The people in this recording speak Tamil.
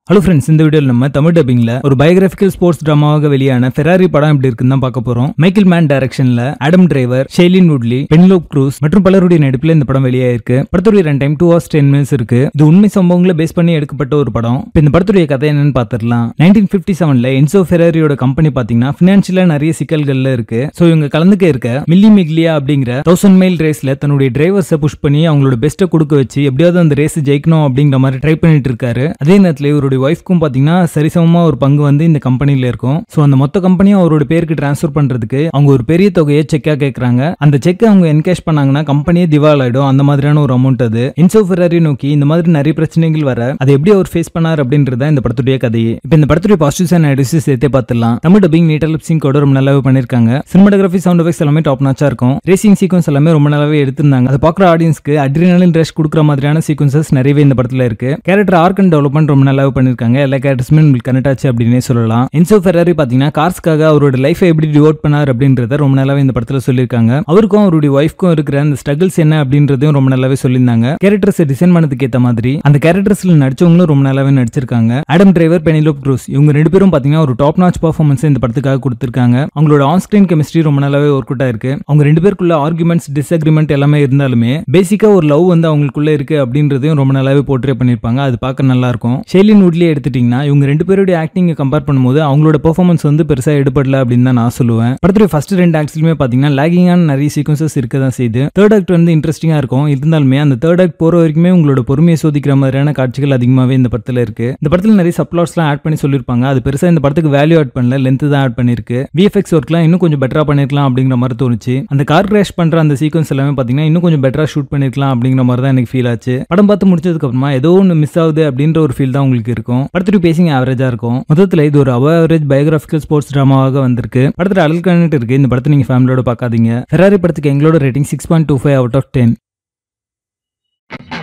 ஹலோ ஃப்ரெண்ட்ஸ் இந்த வீடியோவில் நம்ம தமிழ் டப்பிங்ல ஒரு பயோகிராபிக்கல் ஸ்போர்ட்ஸ் டிராமாவாக வெளியான ஃபெராரி படம் எப்படி இருக்குன்னு தான் பார்க்க போறோம் மைக்கேல் மேன் டைரக்ஷன்ல Adam Driver Shailene Woodley Penelope Cruz மற்றும் பலருடைய நடிப்புல இந்த படம் வெளியாயிருக்கு படத்துடைய run time two hours ten minutes இருக்கு இது உண்மை சம்பவங்களை பேஸ் பண்ணி எடுக்கப்பட்ட ஒரு படம் இப்போ இந்த படத்துடைய கதை என்னன்னு பார்த்துடலாம் நைன்டீன் ஃபிஃப்டி செவன்ல என்சோ ஃபெராரியோட கம்பெனி பாத்தீங்கன்னா பினான்சியலா நிறைய சிக்கல்கள்ல இருக்கு ஸோ இவங்க கலந்துக்க இருக்க மில்லி மிக்லியா அப்படிங்கிற தௌசண்ட் மைல் ரேஸ்ல தன்னுடைய டிரைவர்ஸை புஷ் பண்ணி அவங்களோட பெஸ்ட்டை கொடுக்க வச்சு எப்படியாவது அந்த ரேஸ் ஜெயிக்கணும் அப்படிங்கிற மாதிரி ட்ரை பண்ணிட்டு இருக்காரு அதே நேரத்தில் இவருடைய ஒய்ஃப்க்கும் பார்த்தீங்கன்னா சரிசமமா ஒரு பங்கு வந்து இந்த கம்பெனில இருக்கும் ஸோ அந்த மொத்த கம்பெனியும் அவரோட பேருக்கு டிரான்ஸ்ஃபர் பண்றதுக்கு அவங்க ஒரு பெரிய தொகையை செக்கா கேட்கறாங்க அந்த செக் அவங்க என்கேஷ் பண்ணாங்கன்னா கம்பெனியே திவால் ஆயிடும் அந்த மாதிரியான ஒரு அமௌண்ட் அது இன்சோ ஃபெராரி நோக்கி இந்த மாதிரி நிறைய பிரச்சனைகள் வர அதை எப்படி அவர் ஃபேஸ் பண்ணார் அப்படின்றது தான் இந்த படத்துடைய கதையே இப்போ இந்த படத்துடைய பாசிட்டிவ்ஸ் அண்ட் நெகட்டிவ்ஸ் சேர்த்தே பார்த்துடலாம் தமிழ் டப்பிங் நீட்டல் சிங் கூட ரொம்ப நல்லாவே பண்ணிருக்காங்க சினிமாட்டோகிராஃபி சவுண்ட் எஃபெக்ட்ஸ் எல்லாமே டாப் நாச்சா இருக்கும் ரேசிங் சீக்வன்ஸ் எல்லாமே ரொம்ப நல்லாவே எடுத்திருந்தாங்க அதை பார்க்குற ஆடியன்ஸ்க்கு அட்ரினலின் ரஷ் கொடுக்குற மாதிரியான சீக்வன்சஸ் நிறையவே இந்த படத்துல இருக்கு கேரக்டர் ஆர்க் அண்ட் டெவலப்மெண்ட் ரொம்ப நல்லாவே பண்ணிருக்காங்க எல்லா கேரக்டர்ஸுமே உங்களுக்கு கனெக்ட் ஆச்சு அப்படின்னே சொல்லலாம் என்சோ ஃபெராரி பாத்தீங்கன்னா கார்ஸ்க்காக அவரோட லைஃபை எப்படி டிவோட் பண்ணார் அப்படின்றத ரொம்ப நல்லாவே இந்த படத்துல சொல்லியிருக்காங்க அவருக்கும் அவருடைய ஒய்ஃப்க்கும் இருக்கிற அந்த ஸ்ட்ரகிள்ஸ் என்ன அப்படின்றதையும் ரொம்ப நல்லாவே சொல்லியிருந்தாங்க கேரக்டர்ஸ் டிசைன் பண்ணதுக்கு ஏத்த மாதிரி அந்த கேரக்டர்ஸ்ல நடிச்சவங்களும் ரொம்ப நல்லாவே நடிச்சிருக்காங்க ஆடம் டிரைவர் பெனிலோப் க்ரூஸ் இவங்க ரெண்டு பேரும் பாத்தீங்கன்னா ஒரு டாப் நாச் பர்ஃபார்மன்ஸ் இந்த படத்துக்காக கொடுத்திருக்காங்க அவங்களோட ஆன் ஸ்கிரீன் கெமிஸ்ட்ரி ரொம்ப நல்லாவே ஒர்க் அவுட் ஆயிருக்கு அவங்க ரெண்டு பேருக்குள்ள ஆர்குமெண்ட்ஸ் டிஸ்அக்ரிமெண்ட் எல்லாமே இருந்தாலுமே பேசிக்கா ஒரு லவ் வந்து அவங்களுக்குள்ள இருக்கு அப்படின்றதையும் ரொம்ப நல்லாவே போர்ட்ரே பண்ணிருப்பாங்க அது பார்க்க நல்லா இருக்கும் ஷெய்லின் வுட்லி எடுத்துட்டீங்கன்னா இவங்க ரெண்டு பேருடைய ஆக்டிங் கம்பேர் பண்ணும்போது அவங்களோட பெர்ஃபார்மன்ஸ் வந்து பெருசா எடுபடல அப்படின்னு தான் நான் சொல்லுவேன் படத்துடைய ஃபர்ஸ்ட் ரெண்டு ஆக்ட்ஸ்லுமே பாத்தீங்கன்னா லேகிங்கான நிறைய சீக்வன்சஸ் இருக்க தான் செய்யுது தேர்ட் ஆக்ட் வந்து இன்ட்ரெஸ்டிங்கா இருக்கும் இருந்தாலுமே அந்த தேர்ட் ஆக்ட் போற வரைக்குமே உங்களோட பொறுமையை சோதிக்கிற மாதிரியான காட்சிகள் அதிகமாவே இந்த படத்துல இருக்கு இந்த படத்துல நிறைய சப்ளாட்ஸ்லாம் ஆட் பண்ணி சொல்லியிருப்பாங்க அது பெருசா இந்த படத்துக்கு வேல்யூ ஆட் பண்ணல லென்த் தான் ஆட் பண்ணிருக்கு விஎஃப்எக்ஸ் ஒர்க்லாம் இன்னும் கொஞ்சம் பெட்டரா பண்ணிருக்கலாம் அப்படிங்கிற மாதிரி தோணுச்சு அந்த கார் கிராஷ் பண்ற அந்த சீக்வன்ஸ் எல்லாமே பாத்தீங்கன்னா இன்னும் கொஞ்சம் பெட்டரா ஷூட் பண்ணிருக்கலாம் அப்படிங்கிற மாதிரி தான் எனக்கு ஃபீல் ஆச்சு படம் பார்த்து முடிச்சதுக்கு அப்புறமா ஏதோ ஒன்று மிஸ் ஆகுது அப்படின்ற ஒரு ஃபீல் தான் உங்களுக்கு இருக்கும் படத்துடைய பேசிங் ஆவரேஜா இருக்கும் மொத்தத்தில் இது ஒரு அவரேஜ் பயோகிராபிக்கல் ஸ்போர்ட்ஸ் டிராமாவாக வந்திருக்கு படத்துல அடல் கனெக்ட் இருக்கு இந்த படத்தை நீங்க ஃபேமிலியோட பார்க்காதீங்க ஃபெராரி படத்துக்கு எங்களோட rating six point two five out of ten